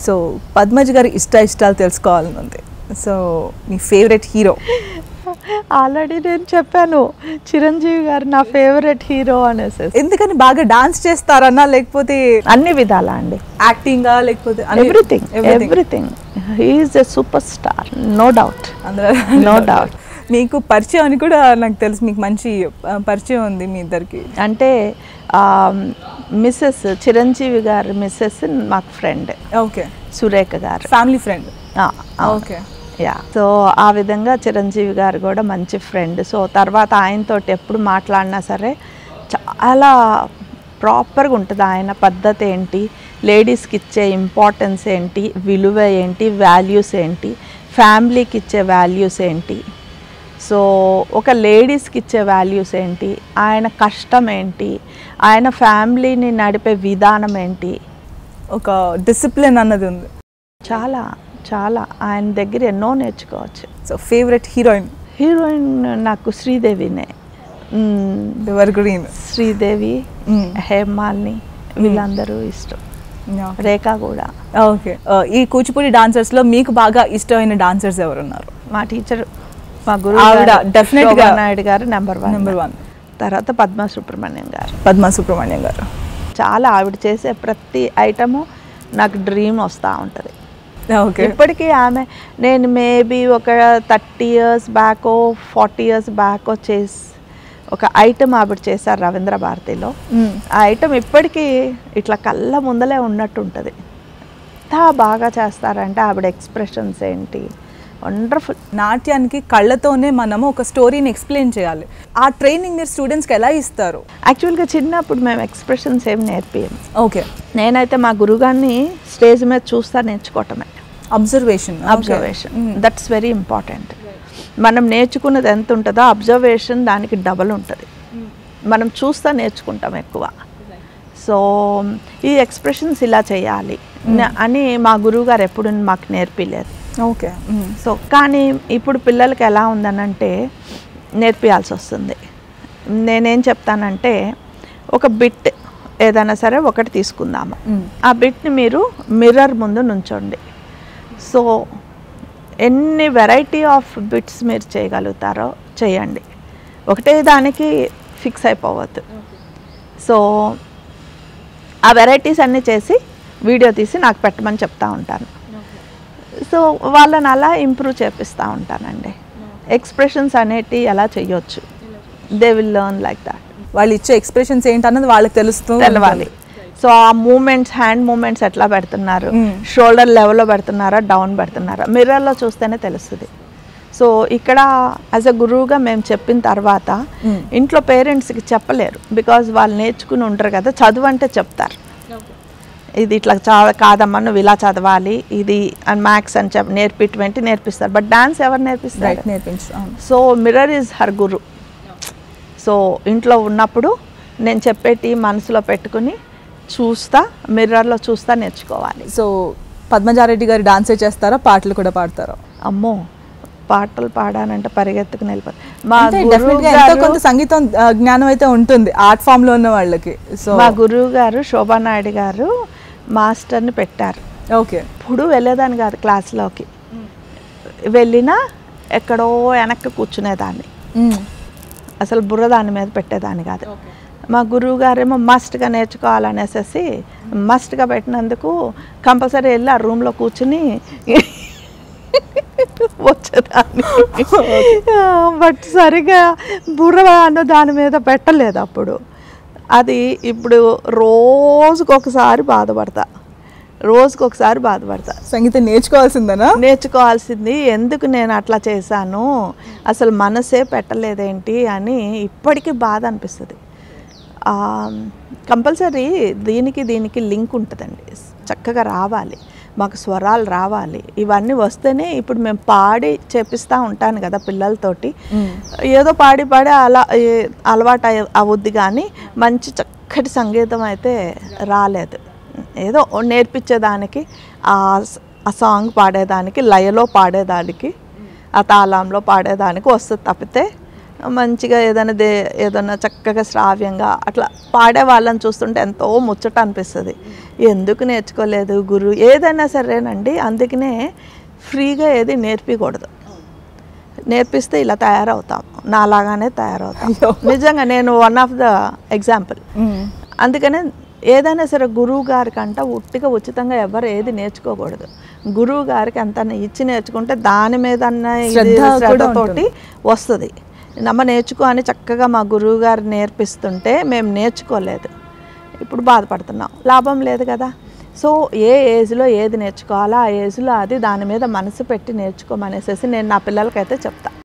So పద్మజ్ గారి ఇష్ట ఇష్టాలు తెలుసుకోవాలని ఉంది సో మీ ఫేవరెట్ హీరో ఆల్రెడీ నేను చెప్పాను చిరంజీవి గారు నా ఫేవరెట్ హీరో అనేసి ఎందుకని బాగా డాన్స్ చేస్తారన్నా లేకపోతే అన్ని విధాల అండి యాక్టింగా లేకపోతే అన్ని- everything everything. Everything he's a super star no doubt అందులో No doubt. మీకు పరిచయం అని కూడా నాకు తెలుసు మీకు మంచి ఆ, పరిచయం ఉంది మీ ఇద్దరికి అంటే మిస్సెస్ చిరంజీవి గారు మిస్సెస్ మాకు ఫ్రెండ్ ఓకే సురేఖ గారు ఫ్యామిలీ ఫ్రెండ్ ఆ, అవును. ఓకే యా సో ఆ విధంగా చిరంజీవి గారు కూడా మంచి ఫ్రెండ్ సో తర్వాత ఆయనతో ఎప్పుడు మాట్లాడినా సరే చాలా ప్రాపర్గా ఉంటుంది ఆయన పద్ధతి ఏంటి లేడీస్కి ఇచ్చే ఇంపార్టెన్స్ ఏంటి విలువ ఏంటి వాల్యూస్ ఏంటి ఫ్యామిలీకి ఇచ్చే వాల్యూస్ ఏంటి సో ఒక లేడీస్కి ఇచ్చే వాల్యూస్ ఏంటి ఆయన కష్టం ఏంటి ఆయన ఫ్యామిలీని నడిపే విధానం ఏంటి ఒక డిసిప్లిన్ అన్నది ఉంది చాలా చాలా ఆయన దగ్గర ఎన్నో నేర్చుకోవచ్చు సో ఫేవరెట్ హీరోయిన్ హీరోయిన్ నాకు శ్రీదేవినే మ్మ్. ఎవర్ గ్రీన్ శ్రీదేవి హేమాల్ని వీళ్ళందరూ ఇష్టం రేఖ కూడా ఓకే ఈ కూచిపూడి డాన్సర్స్ లో మీకు బాగా ఇష్టమైన డాన్సర్స్ ఎవరున్నారు మా టీచర్ మా గురువు ఆవిడ గారు, definite గా- శోభా నాయుడు గారు నెంబర్ వన్ నెంబర్ వన్ తర్వాత పద్మ సుబ్రహ్మణ్యం గారు పద్మ సుబ్రహ్మణ్యం గారు చాలా ఆవిడ చేసే ప్రతి ఐటము నాకు డ్రీమ్ వస్తూ ఉంటుంది ఓకే ఇప్పటికీ ఆమె నేను మేబీ ఒక థర్టీ ఇయర్స్ బ్యాకో ఫార్టీ ఇయర్స్ బ్యాకో చేసి ఒక ఐటమ్ ఆవిడ చేశారు రవీంద్ర భారతిలో ఆ ఐటమ్ ఇప్పటికీ ఇట్లా కళ్ళ ముందలే ఉన్నట్టు ఉంటుంది ఎంత బాగా చేస్తారంటే ఆవిడ ఎక్స్ప్రెషన్స్ ఏంటి వండర్ఫుల్ నాట్యానికి కళ్ళతోనే మనము ఒక స్టోరీని ఎక్స్ప్లెయిన్ చేయాలి ఆ ట్రైనింగ్ మీరు స్టూడెంట్స్కి ఎలా ఇస్తారు యాక్చువల్గా చిన్నప్పుడు మేము ఎక్స్ప్రెషన్స్ ఏం నేర్పియం ఓకే నేనైతే మా గురుగారిని స్టేజ్ మీద చూస్తా నేర్చుకోవటమే observation observation that's very important మనం నేర్చుకున్నది ఎంత ఉంటుందో అబ్జర్వేషన్ దానికి డబల్ ఉంటుంది మనం చూస్తా నేర్చుకుంటాం ఎక్కువ సో ఈ ఎక్స్ప్రెషన్స్ ఇలా చేయాలి న- అని మా గురువు గారు ఎప్పుడు మాకు నేర్పిలేదు ఓకే సో కానీ ఇప్పుడు పిల్లలకి ఎలా ఉందనంటే నేర్పియాల్సి వస్తుంది నేనేం చెప్తానంటే ఒక బిట్ ఏదైనా సరే ఒకటి తీసుకుందాము ఆ బిట్ని మీరు మిర్రర్ ముందు నుంచోండి సో ఎన్ని వెరైటీ ఆఫ్ బిట్స్ మీరు చేయగలుగుతారో చేయండి ఒకటే దానికి ఫిక్స్ అయిపోవద్దు సో ఆ వెరైటీస్ అన్నీ చేసి వీడియో తీసి నాకు పెట్టమని చెప్తా ఉంటాను సో వాళ్ళని అలా ఇంప్రూవ్ చేపిస్తూ ఉంటానండి ఎక్స్ప్రెషన్స్ అనేటి ఎలా చేయొచ్చు they will learn like that వాళ్ళు ఇచ్చే ఎక్స్ప్రెషన్స్ ఏంటన్నది వాళ్ళకి తెలుస్తూ తెలవాలి సో ఆ మూమెంట్స్ హ్యాండ్ మూమెంట్స్ ఎట్లా పెడుతున్నారు Mm. షోల్డర్ లెవెల్లో పెడుతున్నారా డౌన్ పెడుతున్నారా మిర్రర్లో చూస్తేనే తెలుస్తుంది సో ఇక్కడ యాజ్ అ గురువుగా మేము చెప్పిన తర్వాత Mm. ఇంట్లో పేరెంట్స్కి చెప్పలేరు బికాజ్ వాళ్ళు నేర్చుకుని ఉంటారు కదా చదువు అంటే చెప్తారు ఇది ఇట్లా చా కాదమ్మా నువ్వు ఇలా చదవాలి ఇది అని మ్యాథ్స్ అని చెప్పి నేర్పిటువంటి నేర్పిస్తారు బట్ డాన్స్ ఎవరు నేర్పిస్తారు రైట్ నేర్పించు అవును. So mirror is her guru so ఇంట్లో ఉన్నప్పుడు నేను చెప్పేటి మనసులో పెట్టుకుని చూస్తా మిర్రర్లో చూస్తా నేర్చుకోవాలి సో పద్మజారెడ్డి గారు డాన్సే చేస్తారా పాటలు కూడా పాడతారా అమ్మో పాటలు పాడానంటే పరిగెత్తుకుని వెళ్ళిపోతా మా అంటే గురువు definitely ఎంతో గారు కొంత సంగీతం ఆ, జ్ఞానం అయితే ఉంటుంది ఆర్ట్ ఫామ్ లో ఉన్న వాళ్ళకి సో మా గురువు గారు శోభానాయుడు గారు మాస్టర్ని పెట్టారు ఓకే ఇప్పుడు వెళ్ళేదాన్ని కాదు క్లాస్లోకి వెళ్ళినా ఎక్కడో వెనక్కి కూర్చునేదాన్ని అసలు బుర్ర దాని మీద పెట్టేదాన్ని కాదు మా గురువు గారేమో మస్ట్గా నేర్చుకోవాలనేసి మస్ట్గా పెట్టినందుకు కంపల్సరీ వెళ్ళి ఆ రూమ్లో కూర్చుని వచ్చేదాన్ని బట్ సరిగా బుర్ర అన్న దాని మీద పెట్టలేదు అప్పుడు అది ఇప్పుడు రోజుకొకసారి బాధపడతా రోజుకొకసారి బాధపడతా సంగీతం నేర్చుకోవాల్సిందేనా నేర్చుకోవాల్సింది ఎందుకు నేను అట్లా చేశాను అసలు మనసే పెట్టలేదేంటి అని ఇప్పటికీ బాధ అనిపిస్తుంది కంపల్సరీ దీనికి దీనికి లింక్ ఉంటుందండి చక్కగా రావాలి మాకు స్వరాలు రావాలి ఇవన్నీ వస్తేనే ఇప్పుడు మేము పాడి చేపిస్తూ ఉంటాను కదా పిల్లలతోటి ఏదో పాడి పాడి అలా ఏ, అలవాటు అయ్య- అవుద్ది కానీ మంచి చక్కటి సంగీతం అయితే రాలేదు ఏదో నేర్పించేదానికి ఆ స- ఆ సాంగ్ పాడేదానికి లయలో పాడేదానికి ఆ తాళంలో పాడేదానికి వస్తుంది తప్పితే మంచిగా ఏదైనా దే ఏదైనా చక్కగా శ్రావ్యంగా అట్లా పాడే వాళ్ళని చూస్తుంటే ఎంతో ముచ్చట అనిపిస్తుంది ఎందుకు నేర్చుకోలేదు గురువు ఏదైనా సరేనండి అందుకనే ఫ్రీగా ఏది నేర్పించకూడదు నేర్పిస్తే ఇలా తయారవుతాం నాలాగానే తయారవుతాం నిజంగా నేను వన్ ఆఫ్ ద ఎగ్జాంపుల్ అందుకనే ఏదైనా సరే గురువు గారికి అంట ఉట్టిగా ఉచితంగా ఎవరు ఏది నేర్చుకోకూడదు గురువు గారికి అంత ఇచ్చి నేర్చుకుంటే దాని మీద అన్న ఇది శ్రద్ధ కూడా శ్రద్ధతోటి వస్తుంది నమ్మ నేర్చుకో అని చక్కగా మా గురువు గారు నేర్పిస్తుంటే మేము నేర్చుకోలేదు ఇప్పుడు బాధపడుతున్నాం లాభం లేదు కదా సో ఏ ఏజ్లో ఏది నేర్చుకోవాలో ఆ ఏజ్లో అది దాని మీద మనసు పెట్టి నేర్చుకోమనేసేసి నేను నా పిల్లలకైతే చెప్తా